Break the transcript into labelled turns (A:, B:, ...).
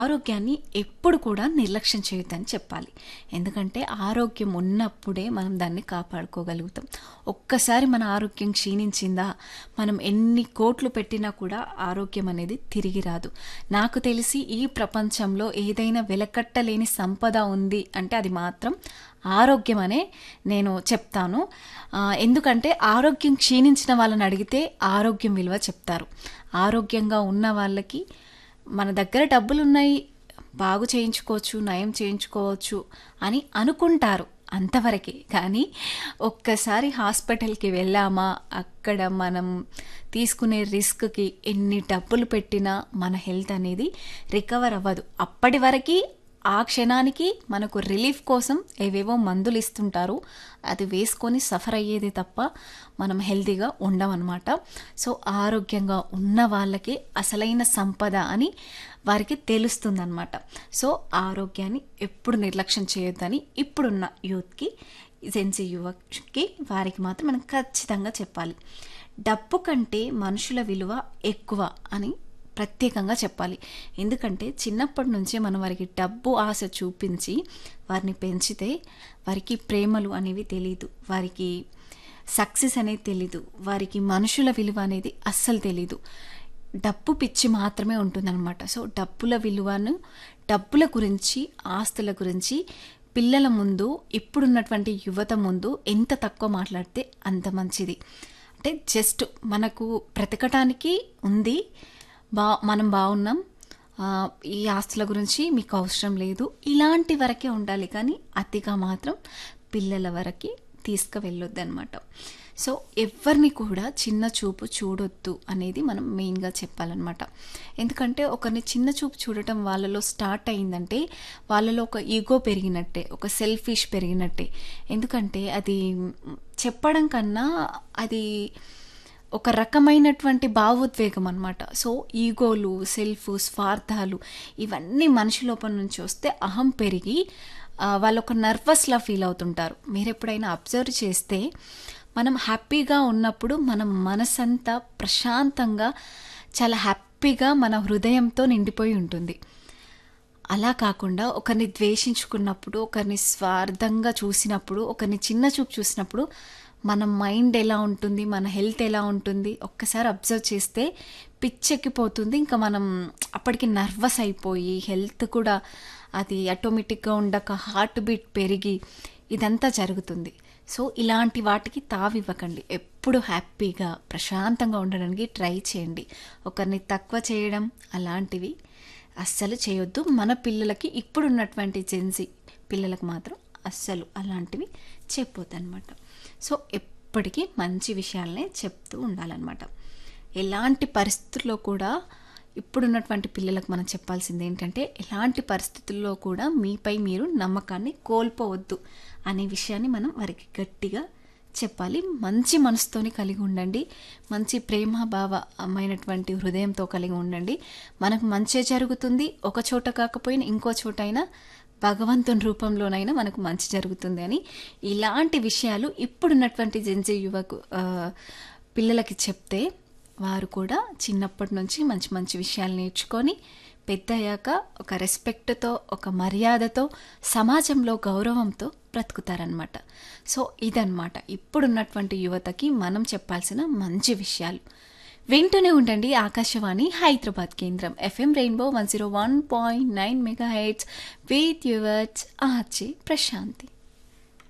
A: ఆరోగ్యాన్ని ఎప్పుడు కూడా నిర్లక్ష్యం చేయొద్దని చెప్పాలి ఎందుకంటే ఆరోగ్యం ఉన్నప్పుడే మనం దాన్ని కాపాడుకోగలుగుతాం ఒక్కసారి మన ఆరోగ్యం క్షీణించిందా మనం ఎన్ని కోట్లు పెట్టినా కూడా ఆరోగ్యం అనేది తిరిగి రాదు నాకు తెలిసి ఈ ప్రపంచంలో ఏదైనా వెలకట్టలేని సంపద ఉంది అంటే అది మాత్రం ఆరోగ్యం అనే నేను చెప్తాను ఆ, ఎందుకంటే ఆరోగ్యం క్షీణించిన వాళ్ళని అడిగితే ఆరోగ్యం విలువ చెప్తారు ఆరోగ్యంగా ఉన్న వాళ్ళకి మన దగ్గర డబ్బులు ఉన్నాయి బాగు చేయించుకోవచ్చు నయం చేయించుకోవచ్చు అని అనుకుంటారు అంతవరకే కానీ ఒక్కసారి హాస్పిటల్కి వెళ్ళామా అక్కడ మనం తీసుకునే రిస్క్కి ఎన్ని డబ్బులు పెట్టినా మన హెల్త్ అనేది రికవర్ అవ్వదు అప్పటి వరకు ఆ క్షణానికి మనకు రిలీఫ్ కోసం ఏవేవో మందులు ఇస్తుంటారు అది వేసుకొని సఫర్ అయ్యేది తప్ప మనం హెల్తీగా ఉండమన్నమాట సో ఆరోగ్యంగా ఉన్న వాళ్ళకి అసలైన సంపద అని వారికి తెలుస్తుందన్నమాట సో ఆరోగ్యాన్ని ఎప్పుడు నిర్లక్ష్యం చేయొద్దని ఇప్పుడున్న యూత్కి జెన్సీ యువకి వారికి మాత్రం మనం ఖచ్చితంగా చెప్పాలి డబ్బు కంటే మనుషుల విలువ ఎక్కువ అని ప్రత్యేకంగా చెప్పాలి ఎందుకంటే చిన్నప్పటి నుంచే మనం వారికి డబ్బు ఆశ చూపించి వారిని పెంచితే వారికి ప్రేమలు అనేవి తెలియదు వారికి సక్సెస్ అనేది తెలీదు వారికి మనుషుల విలువ అనేది అస్సలు తెలీదు డబ్బు పిచ్చి మాత్రమే ఉంటుందన్నమాట సో డబ్బుల విలువను డబ్బుల గురించి ఆస్తుల గురించి పిల్లల ముందు ఇప్పుడున్నటువంటి యువత ముందు ఎంత తక్కువ మాట్లాడితే అంత మంచిది అంటే జస్ట్ మనకు బ్రతకటానికి ఉంది బా మనం బాగున్నాం ఆ, ఈ ఆస్తుల గురించి మీకు అవసరం లేదు ఇలాంటి వరకే ఉండాలి కానీ అతిగా మాత్రం పిల్లల వరకు తీసుకువెళ్ళొద్దు అనమాట సో ఎవరిని కూడా చిన్న చూపు చూడొద్దు అనేది మనం మెయిన్గా చెప్పాలన్నమాట ఎందుకంటే ఒకరిని చిన్న చూపు చూడటం వాళ్ళలో స్టార్ట్ అయిందంటే వాళ్ళలో ఒక ఈగో పెరిగినట్టే ఒక సెల్ఫిష్ పెరిగినట్టే ఎందుకంటే అది చెప్పడం కన్నా అది ఒక రకమైనటువంటి భావోద్వేగం అనమాట సో ఈగోలు సెల్ఫ్ స్వార్థాలు ఇవన్నీ మనిషి లోపల నుంచి వస్తే అహం పెరిగి ఆ, వాళ్ళు ఒక నర్వస్లా ఫీల్ అవుతుంటారు మీరు ఎప్పుడైనా అబ్జర్వ్ చేస్తే మనం హ్యాపీగా ఉన్నప్పుడు మన మనసంతా ప్రశాంతంగా చాలా హ్యాపీగా మన హృదయంతో నిండిపోయి ఉంటుంది అలా కాకుండా ఒకరిని ద్వేషించుకున్నప్పుడు ఒకరిని స్వార్థంగా చూసినప్పుడు ఒకరిని చిన్న చూపు చూసినప్పుడు మన మైండ్ ఎలా ఉంటుంది మన హెల్త్ ఎలా ఉంటుంది ఒక్కసారి అబ్జర్వ్ చేస్తే పిచ్చెక్కిపోతుంది ఇంకా మనం అప్పటికి నర్వస్ అయిపోయి హెల్త్ కూడా అది ఆటోమేటిక్గా ఉండక హార్ట్ బీట్ పెరిగి ఇదంతా జరుగుతుంది సో ఇలాంటి వాటికి తావివ్వకండి ఎప్పుడు హ్యాపీగా ప్రశాంతంగా ఉండడానికి ట్రై చేయండి ఒకరిని తక్కువ చేయడం అలాంటివి అస్సలు చేయొద్దు మన పిల్లలకి ఇప్పుడున్నటువంటి జెన్సీ పిల్లలకు మాత్రం అస్సలు అలాంటివి చెప్పొద్దు అనమాట సో ఎప్పటికీ మంచి విషయాలనే చెప్తూ ఉండాలన్నమాట ఎలాంటి పరిస్థితుల్లో కూడా ఇప్పుడున్నటువంటి పిల్లలకు మనం చెప్పాల్సింది ఏంటంటే ఎలాంటి పరిస్థితుల్లో కూడా మీపై మీరు నమ్మకాన్ని కోల్పోవద్దు అనే విషయాన్ని మనం వారికి గట్టిగా చెప్పాలి మంచి మనసుతోని కలిగి ఉండండి మంచి ప్రేమ భావ అమ్మైనటువంటి హృదయంతో కలిగి ఉండండి మనకు మంచి జరుగుతుంది ఒక చోట కాకపోయినా ఇంకో చోట అయినా భగవంతుని రూపంలోనైనా మనకు మంచి జరుగుతుంది అని ఇలాంటి విషయాలు ఇప్పుడున్నటువంటి జెన్జీ యువకు ఆ, పిల్లలకి చెప్తే వారు కూడా చిన్నప్పటి నుంచి మంచి మంచి విషయాలు నేర్చుకొని పెద్ద అయ్యాక ఒక రెస్పెక్ట్తో ఒక మర్యాదతో సమాజంలో గౌరవంతో బ్రతుకుతారనమాట సో ఇదన్నమాట ఇప్పుడున్నటువంటి యువతకి మనం చెప్పాల్సిన మంచి విషయాలు వింటూనే ఉండండి ఆకాశవాణి హైదరాబాద్ కేంద్రం FM rainbow one zero one point nine mega heads with yours RJ Prashanti